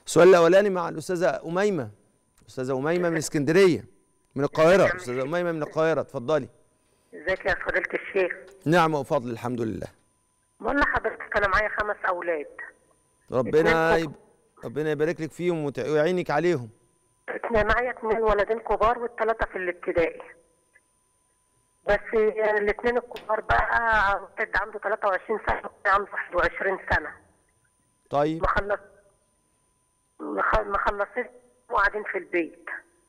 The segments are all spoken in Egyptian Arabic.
السؤال الاولاني مع الاستاذه اميمه استاذه اميمه من اسكندريه من القاهره استاذه اميمه من القاهره اتفضلي ازيك يا فضيلة الشيخ نعمه وفضل الحمد لله بقول لحضرتك انا معايا خمس اولاد ربنا اتنين يب... ربنا يبارك لك فيهم وت- ويعينك عليهم اتنين معايا اتنين ولدين كبار والتلاتة في الابتدائي بس الاتنين الكبار بقى واحد عنده 23 سنة والتاني عنده 21 سنة طيب مخلص مخ- مخلصين وقاعدين في البيت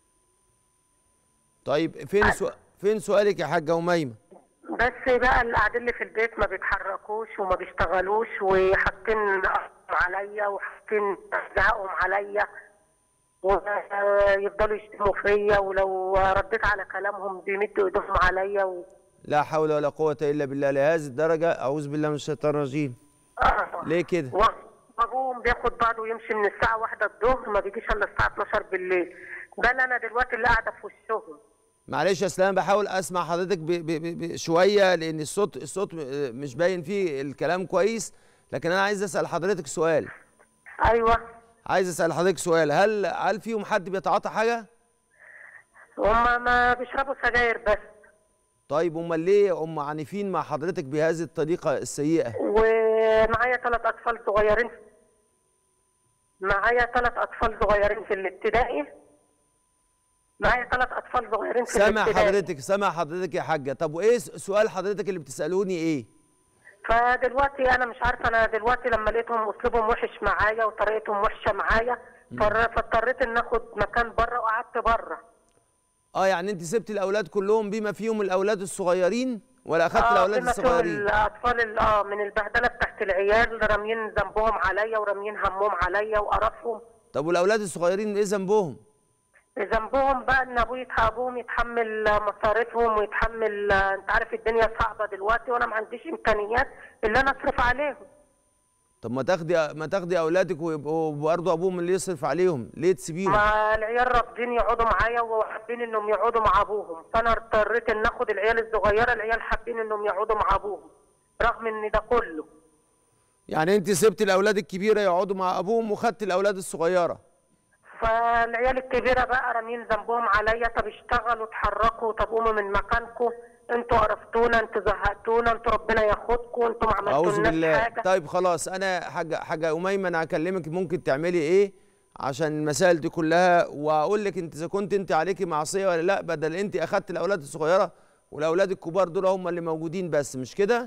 طيب فين سو... فين سؤالك يا حاجه اميمه بس بقى اللي قاعدين لي في البيت ما بيتحركوش وما بيشتغلوش وحاطين أمرهم عليا وحاطين زهقهم عليا ويفضلوا يشتموا فيا ولو رديت على كلامهم بيمدوا ايدهم عليا و... لا حول ولا قوه الا بالله لهذه الدرجه اعوذ بالله من الشيطان الرجيم آه. ليه كده و- وابوهم بياخد بعضه ويمشي من الساعه واحدة الظهر ما بيجيش الا الساعه 12 بالليل بل انا دلوقتي اللي قاعده في وشهم معلش يا اسلام بحاول اسمع حضرتك ب... ب... ب... ب... شويه لان الصوت الصوت م- مش باين فيه الكلام كويس لكن انا عايز اسال حضرتك سؤال ايوه عايز اسال حضرتك سؤال هل هل فيهم حد بيتعاطى حاجه هما ما بيشربوا سجاير بس طيب امال ليه هم عنيفين مع حضرتك بهذه الطريقه السيئه ومعايا ثلاث اطفال صغيرين معايا ثلاث اطفال صغيرين في الابتدائي معايا ثلاث اطفال صغيرين في سامع الابتدائي حضرتك سامع حضرتك يا حاجه طب وايه س- سؤال حضرتك اللي بتسالوني ايه فدلوقتي انا مش عارفه انا دلوقتي لما لقيتهم اسلوبهم وحش معايا وطريقتهم وحشه معايا فر- فاضطريت ان اخد مكان بره وقعدت بره اه يعني انت سبت الاولاد كلهم بما فيهم الاولاد الصغيرين ولا اخدت الاولاد بما فيهم الصغيرين الاطفال ال- اه من البهدله بتاعت العيال راميين ذنبهم عليا وراميين همهم عليا وقرفهم طب والاولاد الصغيرين ايه ذنبهم ذنبهم بقى ان ابوي يتح- ابوهم يتحمل مصاريفهم ويتحمل انت عارف الدنيا صعبه دلوقتي وانا ما عنديش امكانيات اللي انا اصرف عليهم طب ما تاخدي ما تاخدي اولادك ويبقوا برضه ابوهم اللي يصرف عليهم ليه تسيبيهم ما العيال رافضين يقعدوا معايا وحابين انهم يقعدوا مع ابوهم فانا اضطريت ان اخد العيال الصغيره العيال حابين انهم يقعدوا مع ابوهم رغم ان ده كله يعني انت سبت الاولاد الكبيره يقعدوا مع ابوهم وخدت الاولاد الصغيره فالعيال الكبيره بقى رامين ذنبهم عليا طب اشتغلوا اتحركوا طب قوموا من مكانكم انتوا قرفتونا انتوا زهقتونا انتوا ربنا ياخدكم انتوا ما اعوذ عملتولناش بالله حاجه طيب خلاص انا حاجه حاجه اميمه انا هكلمك ممكن تعملي ايه عشان المسائل دي كلها واقول لك انت اذا كنت انت عليكي معصيه ولا لا بدل انت اخدت الاولاد الصغيره والاولاد الكبار دول هم اللي موجودين بس مش كده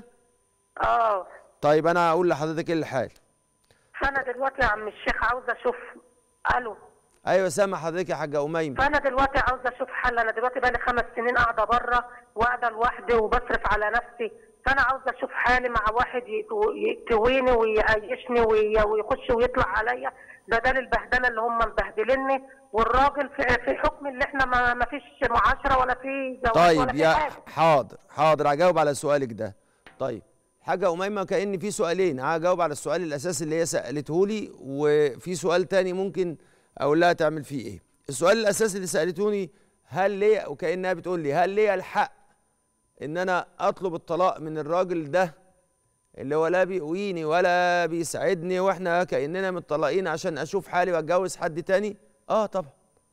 اه طيب انا هقول لحضرتك ايه الحال فانا دلوقتي يا عم الشيخ عاوزه اشوف الو ايوه سامع حضرتك يا حاجه اميمه فانا دلوقتي عاوزه اشوف حل انا دلوقتي بقالي خمس سنين قاعده بره وقاعده لوحدي وبصرف على نفسي فانا عاوزه اشوف حالي مع واحد يتو- يكتويني ويعيشني وي- ويخش ويطلع عليا بدل البهدله اللي هم مبهدليني والراجل في, في حكم اللي احنا ما, ما فيش معاشره ولا في زواج ولا طيب في يا حاجه حاضر حاضر هجاوب على سؤالك ده طيب حاجة أميمة كأن في سؤالين هجاوب على السؤال الأساسي اللي هي سألته لي وفي سؤال تاني ممكن أقول لها تعمل فيه إيه السؤال الأساسي اللي سألتوني هل ليا وكأنها بتقول لي هل ليا الحق إن أنا أطلب الطلاق من الراجل ده اللي هو لا بيقويني ولا بيساعدني واحنا كأننا متطلقين عشان أشوف حالي وأتجوز حد تاني آه طبعا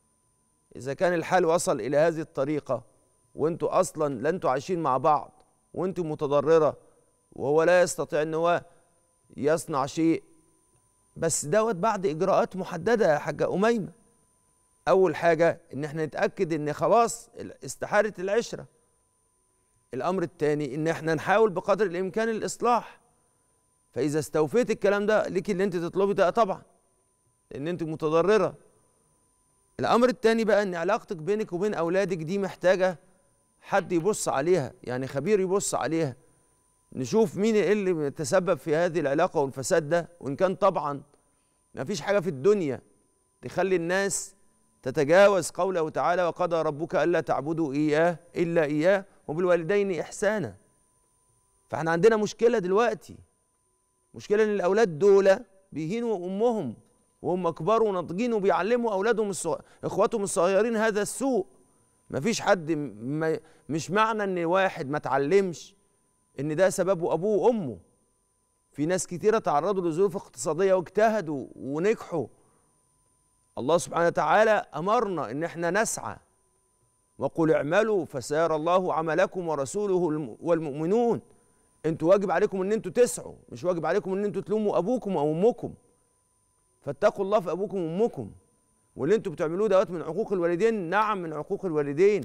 إذا كان الحال وصل إلى هذه الطريقة وانتوا أصلا لا انتوا عايشين مع بعض وانتوا متضررة وهو لا يستطيع ان هو يصنع شيء بس دوت بعد إجراءات محددة يا حاجة أميمة أول حاجة إن احنا نتأكد إن خلاص استحالة العشرة الأمر الثاني إن احنا نحاول بقدر الإمكان الإصلاح فإذا استوفيت الكلام ده ليك اللي أنت تطلبي ده طبعا لأن أنت متضررة الامر الثاني بقى ان علاقتك بينك وبين اولادك دي محتاجه حد يبص عليها يعني خبير يبص عليها نشوف مين اللي تسبب في هذه العلاقه والفساد ده وان كان طبعا ما فيش حاجه في الدنيا تخلي الناس تتجاوز قوله تعالى وقضى ربك الا تعبدوا اياه الا اياه وبالوالدين احسانا فاحنا عندنا مشكله دلوقتي مشكله ان الاولاد دول بيهينوا امهم وهم كبار وناضجين وبيعلموا اولادهم الصغ... اخواتهم الصغيرين هذا السوء مفيش حد م... ما... مش معنى ان واحد ما اتعلمش ان ده سببه ابوه وامه في ناس كتيره تعرضوا لظروف اقتصاديه واجتهدوا ونجحوا الله سبحانه وتعالى امرنا ان احنا نسعى وقل اعملوا فسيرى الله عملكم ورسوله الم- والمؤمنون انتوا واجب عليكم ان انتوا تسعوا مش واجب عليكم ان انتوا تلوموا ابوكم او امكم فاتقوا الله في ابوكم وامكم واللي انتوا بتعملوه دوت من عقوق الوالدين نعم من عقوق الوالدين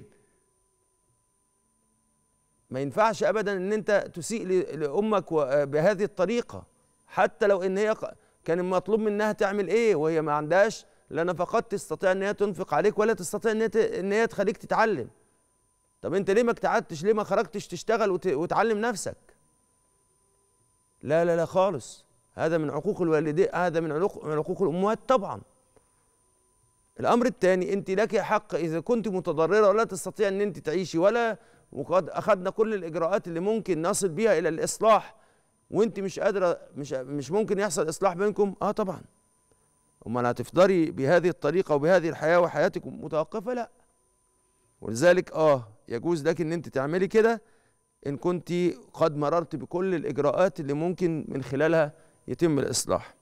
ما ينفعش ابدا ان انت تسيء ل- لامك و- بهذه الطريقه حتى لو ان هي ق- كان المطلوب منها تعمل ايه وهي ما عندهاش لا نفقات تستطيع ان هي تنفق عليك ولا تستطيع ان هي ت- ان هي تخليك تتعلم طب انت ليه ما اجتهدتش ليه ما خرجتش تشتغل وت- وتعلم نفسك لا لا لا خالص هذا من عقوق الوالدين هذا من عقوق من عقوق الامهات طبعا الامر الثاني انت لك حق اذا كنت متضرره ولا تستطيع ان انت تعيشي ولا وقد اخذنا كل الاجراءات اللي ممكن نصل بها الى الاصلاح وانت مش قادره مش مش ممكن يحصل اصلاح بينكم اه طبعا امال هتفضلي بهذه الطريقه وبهذه الحياه وحياتك متوقفه لا ولذلك اه يجوز لك ان انت تعملي كده ان كنت قد مررت بكل الاجراءات اللي ممكن من خلالها يتم الاصلاح